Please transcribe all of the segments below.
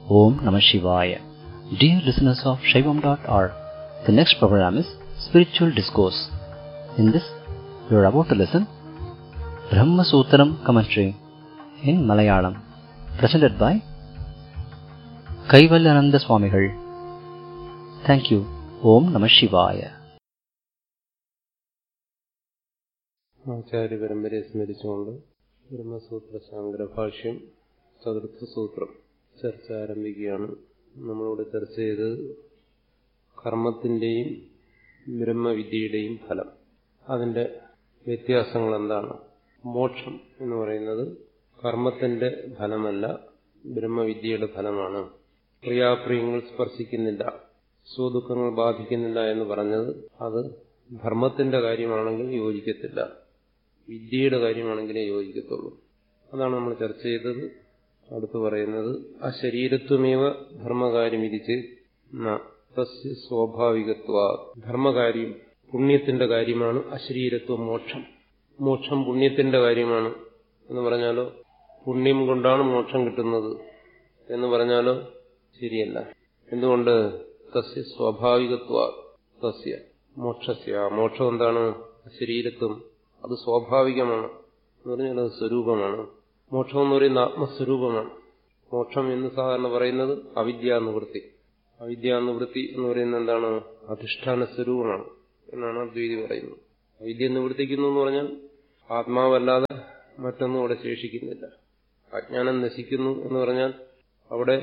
Om Namah Shivaya. Dear listeners of Shaivam.org, the next program is Spiritual Discourse. In this, you are about to listen Brahma Sutram commentary in Malayalam, presented by Kaivalyananda Swamigal. Thank you. Om Namah Shivaya. ആചാര്യ പരമ്പരയെ സ്മരിച്ചുകൊണ്ട് ബ്രഹ്മസൂത്ര ശാങ്കര ഭാഷ്യം ചതുർത്ഥ സൂത്രം ചർച്ച ആരംഭിക്കുകയാണ് നമ്മളിവിടെ ചർച്ച ചെയ്തത് കർമ്മത്തിന്റെയും ബ്രഹ്മവിദ്യയുടെയും ഫലം അതിന്റെ വ്യത്യാസങ്ങൾ എന്താണ് മോക്ഷം എന്ന് പറയുന്നത് കർമ്മത്തിന്റെ ഫലമല്ല ബ്രഹ്മവിദ്യയുടെ ഫലമാണ് പ്രിയാപ്രിയങ്ങൾ സ്പർശിക്കുന്നില്ല സ്വദുഃഖങ്ങൾ ബാധിക്കുന്നില്ല എന്ന് പറഞ്ഞത് അത് ധർമ്മത്തിന്റെ കാര്യമാണെങ്കിൽ യോജിക്കത്തില്ല വിദ്യയുടെ കാര്യമാണെങ്കിലേ യോജിക്കത്തുള്ളൂ അതാണ് നമ്മൾ ചർച്ച ചെയ്തത് അടുത്ത് പറയുന്നത് ആ ശരീരത്വമേവ ധർമ്മകാര്യം ഇരിച്ച് തസ്യ സ്വാഭാവികത്വ ധർമ്മകാര്യം പുണ്യത്തിന്റെ കാര്യമാണ് അശരീരത്വം മോക്ഷം മോക്ഷം പുണ്യത്തിന്റെ കാര്യമാണ് എന്ന് പറഞ്ഞാലോ പുണ്യം കൊണ്ടാണ് മോക്ഷം കിട്ടുന്നത് എന്ന് പറഞ്ഞാലോ ശരിയല്ല എന്തുകൊണ്ട് തസ്യ സ്വാഭാവികത്വ തസ്യ മോക്ഷസ്യ മോക്ഷം എന്താണ് ശരീരത്വം അത് സ്വാഭാവികമാണ് എന്ന് പറഞ്ഞാൽ അത് സ്വരൂപമാണ് മോക്ഷം എന്ന് പറയുന്ന ആത്മസ്വരൂപമാണ് മോക്ഷം എന്ന് സാധാരണ പറയുന്നത് അവിദ്യാനുവൃത്തി അവിദ്യാനുവൃത്തി എന്ന് പറയുന്നത് എന്താണ് അധിഷ്ഠാന സ്വരൂപമാണ് എന്നാണ് അദ്വൈതി പറയുന്നത് അവിദ്യ നിവൃത്തിക്കുന്നു എന്ന് പറഞ്ഞാൽ ആത്മാവല്ലാതെ മറ്റൊന്നും അവിടെ ശേഷിക്കുന്നില്ല അജ്ഞാനം നശിക്കുന്നു എന്ന് പറഞ്ഞാൽ അവിടെ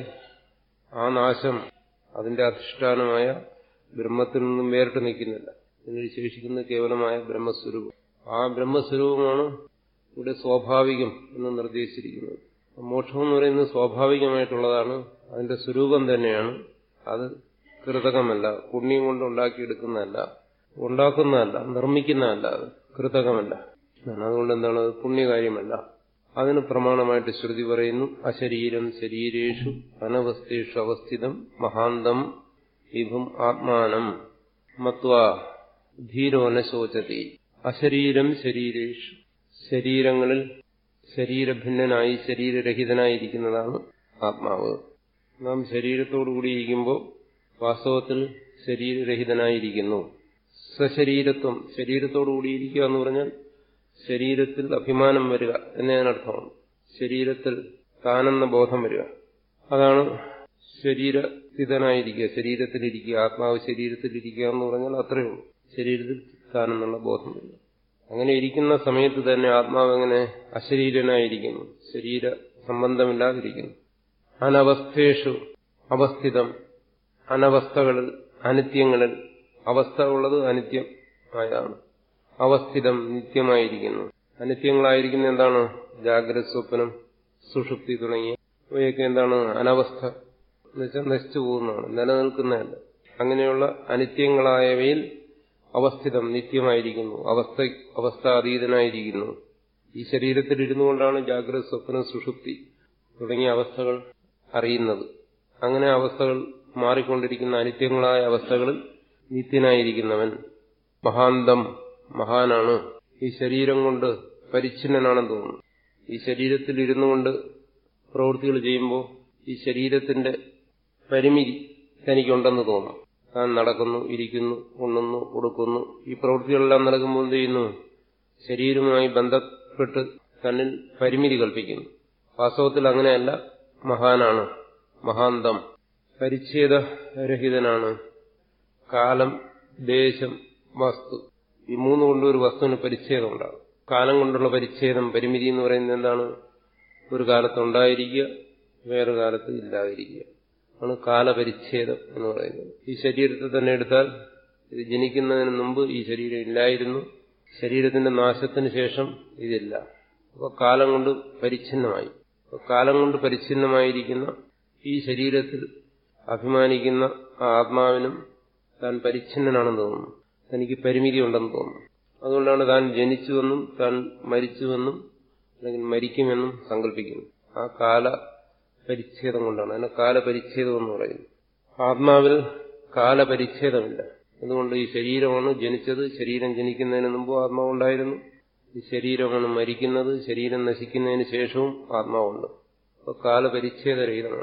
ആ നാശം അതിന്റെ അധിഷ്ഠാനമായ ബ്രഹ്മത്തിൽ നിന്നും വേറിട്ട് നിൽക്കുന്നില്ല ഇതിൽ ശേഷിക്കുന്നത് കേവലമായ ബ്രഹ്മസ്വരൂപം ആ ബ്രഹ്മസ്വരൂപമാണ് ഇവിടെ സ്വാഭാവികം എന്ന് നിർദ്ദേശിച്ചിരിക്കുന്നത് മോക്ഷം എന്ന് പറയുന്നത് സ്വാഭാവികമായിട്ടുള്ളതാണ് അതിന്റെ സ്വരൂപം തന്നെയാണ് അത് കൃതകമല്ല പുണ്യം കൊണ്ട് ഉണ്ടാക്കിയെടുക്കുന്നതല്ല ഉണ്ടാക്കുന്നതല്ല നിർമ്മിക്കുന്നതല്ല അത് കൃതകമല്ല അതുകൊണ്ട് എന്താണ് അത് പുണ്യകാര്യമല്ല അതിന് പ്രമാണമായിട്ട് ശ്രുതി പറയുന്നു അശരീരം ശരീരേഷു അനവസ്ഥേഷു അവസ്ഥിതം മഹാന്തം വിഭും ആത്മാനം മത്വ ധീരോന ശോചതി അശരീരം ശരീരേഷു ശരീരങ്ങളിൽ ശരീരഭിന്നനായി ശരീരരഹിതനായിരിക്കുന്നതാണ് ആത്മാവ് നാം ശരീരത്തോടുകൂടിയിരിക്കുമ്പോൾ വാസ്തവത്തിൽ ശരീരരഹിതനായിരിക്കുന്നു സശരീരത്വം ശരീരത്തോടുകൂടിയിരിക്കുക എന്ന് പറഞ്ഞാൽ ശരീരത്തിൽ അഭിമാനം വരിക എന്നതിനർത്ഥമാണ് ശരീരത്തിൽ താനെന്ന ബോധം വരിക അതാണ് ശരീരസ്ഥിതനായിരിക്കുക ശരീരത്തിലിരിക്കുക ആത്മാവ് ശരീരത്തിലിരിക്കുക എന്ന് പറഞ്ഞാൽ അത്രയേ ഉള്ളൂ ശരീരത്തിൽ താനെന്നുള്ള ബോധം വരിക അങ്ങനെ ഇരിക്കുന്ന സമയത്ത് തന്നെ ആത്മാവ് എങ്ങനെ അശരീരനായിരിക്കുന്നു ശരീര സംബന്ധമില്ലാതിരിക്കുന്നു അനവസ്ഥേഷു അവസ്ഥിതം അനവസ്ഥകളിൽ അനിത്യങ്ങളിൽ അവസ്ഥ ഉള്ളത് അനിത്യം ആയതാണ് അവസ്ഥിതം നിത്യമായിരിക്കുന്നു അനിത്യങ്ങളായിരിക്കുന്ന എന്താണ് ജാഗ്രത സ്വപ്നം സുഷുപ്തി തുടങ്ങിയ ഇവയൊക്കെ എന്താണ് അനവസ്ഥ എന്നുവെച്ചാൽ നശിച്ചു പോകുന്നതാണ് നിലനിൽക്കുന്നതല്ല അങ്ങനെയുള്ള അനിത്യങ്ങളായവയിൽ അവസ്ഥിതം നിത്യമായിരിക്കുന്നു അവസ്ഥ അവസ്ഥാതീതനായിരിക്കുന്നു ഈ ശരീരത്തിൽ ഇരുന്നു കൊണ്ടാണ് ജാഗ്രത സ്വപ്നം സുഷുപ്തി തുടങ്ങിയ അവസ്ഥകൾ അറിയുന്നത് അങ്ങനെ അവസ്ഥകൾ മാറിക്കൊണ്ടിരിക്കുന്ന അനിത്യങ്ങളായ അവസ്ഥകളിൽ നിത്യനായിരിക്കുന്നവൻ മഹാന്തം മഹാനാണ് ഈ ശരീരം കൊണ്ട് പരിച്ഛിന്നനാണെന്ന് തോന്നുന്നു ഈ ശരീരത്തിൽ ഇരുന്നു കൊണ്ട് പ്രവൃത്തികൾ ചെയ്യുമ്പോൾ ഈ ശരീരത്തിന്റെ പരിമിതി തനിക്കുണ്ടെന്ന് തോന്നും താൻ നടക്കുന്നു ഇരിക്കുന്നു ഉണ്ണുന്നു ഉടുക്കുന്നു ഈ പ്രവൃത്തികളെല്ലാം നടക്കുമ്പോൾ എന്ത് ചെയ്യുന്നു ശരീരവുമായി ബന്ധപ്പെട്ട് തന്നിൽ പരിമിതി കൽപ്പിക്കുന്നു വാസ്തവത്തിൽ അങ്ങനെയല്ല മഹാനാണ് മഹാന്തം പരിച്ഛേദരഹിതനാണ് കാലം ദേശം വസ്തു ഈ മൂന്ന് കൊണ്ട് ഒരു വസ്തുവിന് പരിച്ഛേദം ഉണ്ടാകും കാലം കൊണ്ടുള്ള പരിച്ഛേദം പരിമിതി എന്ന് പറയുന്നത് എന്താണ് ഒരു കാലത്ത് ഉണ്ടായിരിക്കുക വേറൊരു കാലത്ത് ഇല്ലാതിരിക്കുക ആണ് കാലപരിച്ഛേദം എന്ന് പറയുന്നത് ഈ ശരീരത്തെ തന്നെ എടുത്താൽ ഇത് ജനിക്കുന്നതിന് മുമ്പ് ഈ ശരീരം ഇല്ലായിരുന്നു ശരീരത്തിന്റെ നാശത്തിന് ശേഷം ഇതില്ല അപ്പോൾ കാലം കൊണ്ട് പരിച്ഛിന്നമായി കാലം കൊണ്ട് പരിച്ഛിന്നമായിരിക്കുന്ന ഈ ശരീരത്തിൽ അഭിമാനിക്കുന്ന ആ ആത്മാവിനും താൻ പരിച്ഛിന്നനാണെന്ന് തോന്നുന്നു തനിക്ക് പരിമിതി ഉണ്ടെന്ന് തോന്നുന്നു അതുകൊണ്ടാണ് താൻ ജനിച്ചുവെന്നും താൻ മരിച്ചുവെന്നും അല്ലെങ്കിൽ മരിക്കുമെന്നും സങ്കല്പിക്കുന്നു ആ കാല പരിച്ഛേദം കൊണ്ടാണ് അതിനെ കാലപരിച്ഛേദം എന്ന് പറയുന്നത് ആത്മാവിൽ കാലപരിച്ഛേദമില്ല അതുകൊണ്ട് ഈ ശരീരമാണ് ജനിച്ചത് ശരീരം ജനിക്കുന്നതിന് മുമ്പ് ആത്മാവുണ്ടായിരുന്നു ഈ ശരീരമാണ് മരിക്കുന്നത് ശരീരം നശിക്കുന്നതിന് ശേഷവും ആത്മാവുണ്ട് അപ്പോൾ കാലപരിച്ഛേദരഹിതമാണ്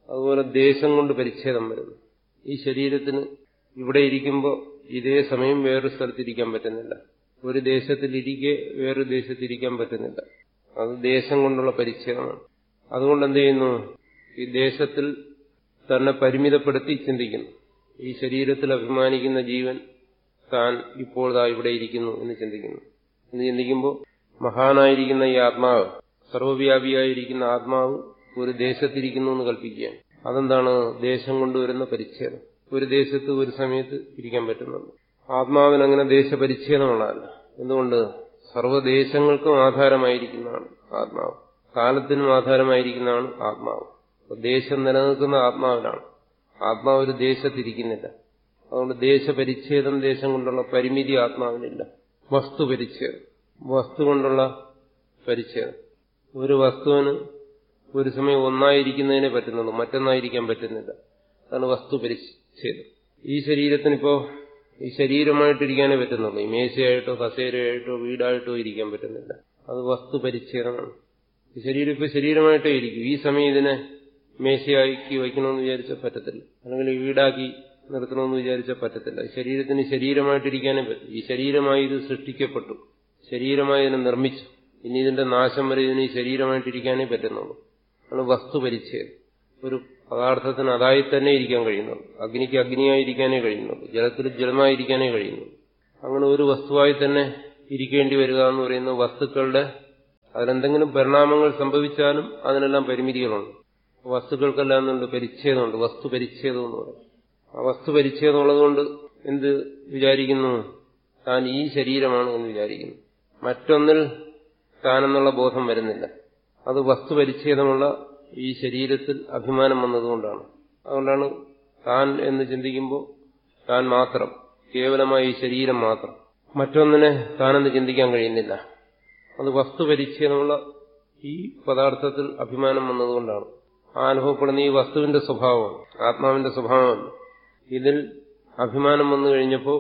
അതുപോലെ ദേശം കൊണ്ട് പരിച്ഛേദം വരുന്നു ഈ ശരീരത്തിന് ഇവിടെ ഇരിക്കുമ്പോൾ ഇതേ സമയം വേറൊരു സ്ഥലത്തിരിക്കാൻ പറ്റുന്നില്ല ഒരു ദേശത്തിലിരിക്കെ വേറൊരു ദേശത്തിരിക്കാൻ പറ്റുന്നില്ല അത് ദേശം കൊണ്ടുള്ള പരിച്ഛേദമാണ് അതുകൊണ്ട് എന്ത് ചെയ്യുന്നു ഈ ദേശത്തിൽ തന്നെ പരിമിതപ്പെടുത്തി ചിന്തിക്കുന്നു ഈ ശരീരത്തിൽ അഭിമാനിക്കുന്ന ജീവൻ താൻ ഇപ്പോഴതാ ഇവിടെ ഇരിക്കുന്നു എന്ന് ചിന്തിക്കുന്നു എന്ന് ചിന്തിക്കുമ്പോൾ മഹാനായിരിക്കുന്ന ഈ ആത്മാവ് സർവവ്യാപിയായിരിക്കുന്ന ആത്മാവ് ഒരു ദേശത്തിരിക്കുന്നു എന്ന് കൽപ്പിക്കുകയാണ് അതെന്താണ് ദേശം കൊണ്ടുവരുന്ന പരിച്ഛേദം ഒരു ദേശത്ത് ഒരു സമയത്ത് ഇരിക്കാൻ പറ്റുന്നുണ്ട് ആത്മാവിന് അങ്ങനെ ദേശപരിച്ഛേദമുള്ളതല്ല എന്തുകൊണ്ട് സർവ്വദേശങ്ങൾക്കും ആധാരമായിരിക്കുന്നതാണ് ആത്മാവ് കാലത്തിനും ആധാരമായിരിക്കുന്നതാണ് ആത്മാവ് ദേശം നിലനിൽക്കുന്ന ആത്മാവിനാണ് ആത്മാവ് ഒരു ദേശത്തിരിക്കുന്നില്ല അതുകൊണ്ട് ദേശപരിച്ഛേദം ദേശം കൊണ്ടുള്ള പരിമിതി ആത്മാവിനില്ല വസ്തുപരിച്ഛേദം വസ്തു കൊണ്ടുള്ള പരിച്ഛേദം ഒരു വസ്തുവിന് ഒരു സമയം ഒന്നായിരിക്കുന്നതിനെ പറ്റുന്നുള്ളൂ മറ്റൊന്നായിരിക്കാൻ പറ്റുന്നില്ല അതാണ് വസ്തു പരിച്ഛേദം ഈ ശരീരത്തിനിപ്പോ ഈ ശരീരമായിട്ടിരിക്കാനേ പറ്റുന്നുള്ളൂ ഈ മേശയായിട്ടോ കസേരയായിട്ടോ വീടായിട്ടോ ഇരിക്കാൻ പറ്റുന്നില്ല അത് വസ്തു പരിച്ഛേദമാണ് ഈ ശരീരം ഇപ്പൊ ശരീരമായിട്ടേ ഇരിക്കും ഈ സമയം ഇതിനെ മേശയാക്കി വയ്ക്കണമെന്ന് വിചാരിച്ചാൽ പറ്റത്തില്ല അല്ലെങ്കിൽ വീടാക്കി നിർത്തണമെന്ന് വിചാരിച്ചാൽ പറ്റത്തില്ല ശരീരത്തിന് ശരീരമായിട്ടിരിക്കാനേ പറ്റും ഈ ശരീരമായി ഇത് സൃഷ്ടിക്കപ്പെട്ടു ശരീരമായി ഇതിനെ നിർമ്മിച്ചു ഇനി ഇതിന്റെ നാശം വരെ ഇതിന് ഈ ശരീരമായിട്ടിരിക്കാനേ പറ്റുന്നുള്ളൂ ആണ് വസ്തു പരിച്ഛേദം ഒരു പദാർത്ഥത്തിന് അതായി തന്നെ ഇരിക്കാൻ കഴിയുന്നുള്ളൂ അഗ്നിക്ക് അഗ്നിയായിരിക്കാനേ കഴിയുന്നുള്ളൂ ജലത്തിൽ ജലമായിരിക്കാനേ കഴിയുന്നുള്ളൂ അങ്ങനെ ഒരു വസ്തുവായി തന്നെ ഇരിക്കേണ്ടി വരിക എന്ന് പറയുന്ന വസ്തുക്കളുടെ അതിലെന്തെങ്കിലും പരിണാമങ്ങൾ സംഭവിച്ചാലും അതിനെല്ലാം പരിമിതികളുണ്ട് വസ്തുക്കൾക്കെല്ലാം എന്തുണ്ട് പരിച്ഛേദമുണ്ട് വസ്തു പരിച്ഛേദം എന്ന് പറയും ആ വസ്തു പരിച്ഛേദം ഉള്ളതുകൊണ്ട് എന്ത് വിചാരിക്കുന്നു താൻ ഈ ശരീരമാണ് എന്ന് വിചാരിക്കുന്നു മറ്റൊന്നിൽ താനെന്നുള്ള ബോധം വരുന്നില്ല അത് വസ്തു പരിച്ഛേദമുള്ള ഈ ശരീരത്തിൽ അഭിമാനം വന്നതുകൊണ്ടാണ് അതുകൊണ്ടാണ് താൻ എന്ന് ചിന്തിക്കുമ്പോൾ താൻ മാത്രം കേവലമായ ഈ ശരീരം മാത്രം മറ്റൊന്നിനെ താനെന്ന് ചിന്തിക്കാൻ കഴിയുന്നില്ല അത് വസ്തു പരിച്ഛേദമുള്ള ഈ പദാർത്ഥത്തിൽ അഭിമാനം വന്നതുകൊണ്ടാണ് ആ അനുഭവപ്പെടുന്ന ഈ വസ്തുവിന്റെ സ്വഭാവം ആത്മാവിന്റെ സ്വഭാവമല്ല ഇതിൽ അഭിമാനം വന്നു കഴിഞ്ഞപ്പോൾ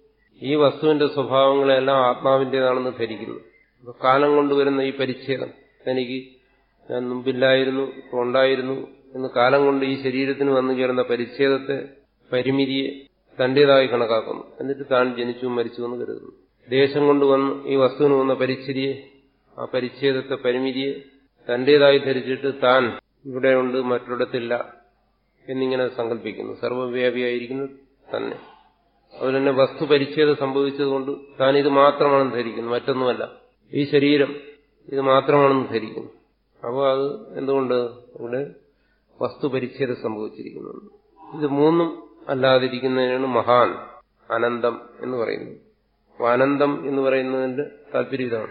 ഈ വസ്തുവിന്റെ സ്വഭാവങ്ങളെല്ലാം ആത്മാവിന്റേതാണെന്ന് ധരിക്കുന്നു കാലം കൊണ്ടുവരുന്ന ഈ പരിച്ഛേദം എനിക്ക് ഞാൻ മുമ്പില്ലായിരുന്നു ഇപ്പോൾ ഉണ്ടായിരുന്നു എന്ന് കാലം കൊണ്ട് ഈ ശരീരത്തിന് വന്നു ചേർന്ന പരിച്ഛേദത്തെ പരിമിതിയെ തന്റേതായി കണക്കാക്കുന്നു എന്നിട്ട് താൻ ജനിച്ചു മരിച്ചു എന്ന് കരുതുന്നു ദേശം കൊണ്ട് വന്ന് ഈ വസ്തുവിന് വന്ന പരിച്ഛേദിയെ ആ പരിച്ഛേദത്തെ പരിമിതിയെ തന്റേതായി ധരിച്ചിട്ട് താൻ ഇവിടെയുണ്ട് മറ്റൊരിടത്തില്ല എന്നിങ്ങനെ സങ്കല്പിക്കുന്നു സർവവ്യാപിയായിരിക്കുന്നു തന്നെ അതുപോലെ തന്നെ വസ്തു പരിച്ഛേദം സംഭവിച്ചതുകൊണ്ട് താൻ ഇത് മാത്രമാണെന്ന് ധരിക്കുന്നു മറ്റൊന്നുമല്ല ഈ ശരീരം ഇത് മാത്രമാണെന്ന് ധരിക്കുന്നു അപ്പോൾ അത് എന്തുകൊണ്ട് ഇവിടെ വസ്തു പരിച്ഛേദം സംഭവിച്ചിരിക്കുന്നു ഇത് മൂന്നും അല്ലാതിരിക്കുന്നതിനാണ് മഹാൻ അനന്തം എന്ന് പറയുന്നത് അപ്പോൾ അനന്തം എന്ന് പറയുന്നതിന്റെ താല്പര്യം ഇതാണ്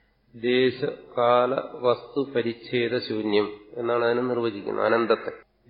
ദേശകാല വസ്തു പരിച്ഛേദ ശൂന്യം എന്നാണ് അതിനെ നിർവചിക്കുന്നത് അനന്തത്തെ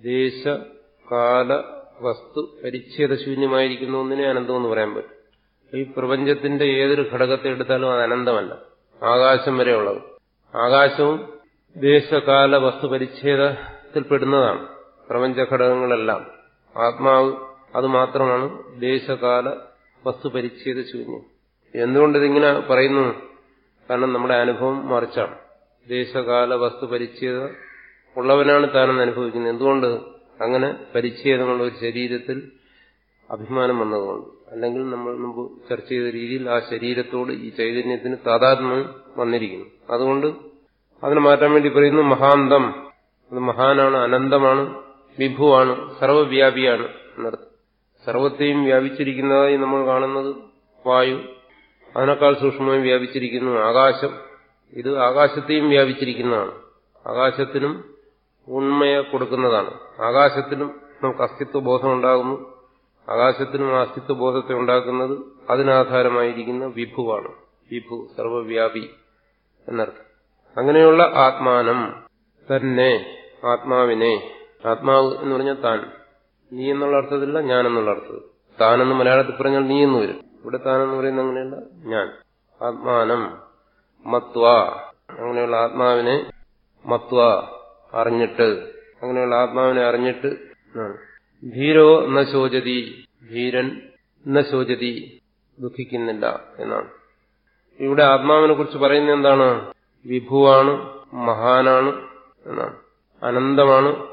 ദേശകാല വസ്തു പരിച്ഛേദ ശൂന്യമായിരിക്കുന്ന ഒന്നിനെ അനന്തം എന്ന് പറയാൻ പറ്റും ഈ പ്രപഞ്ചത്തിന്റെ ഏതൊരു ഘടകത്തെ എടുത്താലും അത് അനന്തമല്ല ആകാശം വരെയുള്ളത് ആകാശവും ദേശകാല വസ്തു പരിച്ഛേദത്തിൽപ്പെടുന്നതാണ് പ്രപഞ്ച ഘടകങ്ങളെല്ലാം ആത്മാവ് അത് മാത്രമാണ് ദേശകാല വസ്തു പരിച്ഛേദ ശൂന്യം എന്തുകൊണ്ട് ഇതിങ്ങനെ പറയുന്നു കാരണം നമ്മുടെ അനുഭവം മറിച്ചാണ് ദേശകാല വസ്തു പരിച്ഛേദ ഉള്ളവനാണ് താനെന്ന് അനുഭവിക്കുന്നത് എന്തുകൊണ്ട് അങ്ങനെ പരിച്ഛേദമുള്ള ഒരു ശരീരത്തിൽ അഭിമാനം വന്നതുകൊണ്ട് അല്ലെങ്കിൽ നമ്മൾ മുമ്പ് ചർച്ച ചെയ്ത രീതിയിൽ ആ ശരീരത്തോട് ഈ ചൈതന്യത്തിന് താതാത്മ്യം വന്നിരിക്കുന്നു അതുകൊണ്ട് അതിനെ മാറ്റാൻ വേണ്ടി പറയുന്നു മഹാന്തം അത് മഹാനാണ് അനന്തമാണ് വിഭുവാണ് സർവവ്യാപിയാണ് എന്നർത്ഥം സർവത്തെയും വ്യാപിച്ചിരിക്കുന്നതായി നമ്മൾ കാണുന്നത് വായു അതിനേക്കാൾ സൂക്ഷ്മമായി വ്യാപിച്ചിരിക്കുന്നു ആകാശം ഇത് ആകാശത്തെയും വ്യാപിച്ചിരിക്കുന്നതാണ് ആകാശത്തിനും ഉണ്മയെ കൊടുക്കുന്നതാണ് ആകാശത്തിനും നമുക്ക് അസ്തിത്വ ബോധം ഉണ്ടാകുന്നു ആകാശത്തിനും ആ അസ്തിത്വ ബോധത്തെ ഉണ്ടാക്കുന്നത് അതിനാധാരമായിരിക്കുന്ന വിഭുവാണ് വിഭു സർവവ്യാപി എന്നർത്ഥം അങ്ങനെയുള്ള ആത്മാനം തന്നെ ആത്മാവിനെ ആത്മാവ് എന്ന് പറഞ്ഞാൽ താൻ നീ എന്നുള്ള അർത്ഥത്തില്ല ഞാൻ എന്നുള്ള അർത്ഥത്തിൽ താനെന്ന് മലയാളത്തിൽ പറഞ്ഞാൽ നീ എന്ന് വരും ഇവിടെ താനെന്ന് പറയുന്നത് അങ്ങനെയല്ല ഞാൻ ആത്മാനം മത്വ അങ്ങനെയുള്ള ആത്മാവിനെ മത്വ അറിഞ്ഞിട്ട് അങ്ങനെയുള്ള ആത്മാവിനെ അറിഞ്ഞിട്ട് ധീരോ ന ശോചതി ധീരൻ ന ശോചതി ദുഃഖിക്കുന്നില്ല എന്നാണ് ഇവിടെ ആത്മാവിനെ കുറിച്ച് പറയുന്നത് എന്താണ് വിഭുവാണ് മഹാനാണ് എന്നാണ് അനന്തമാണ്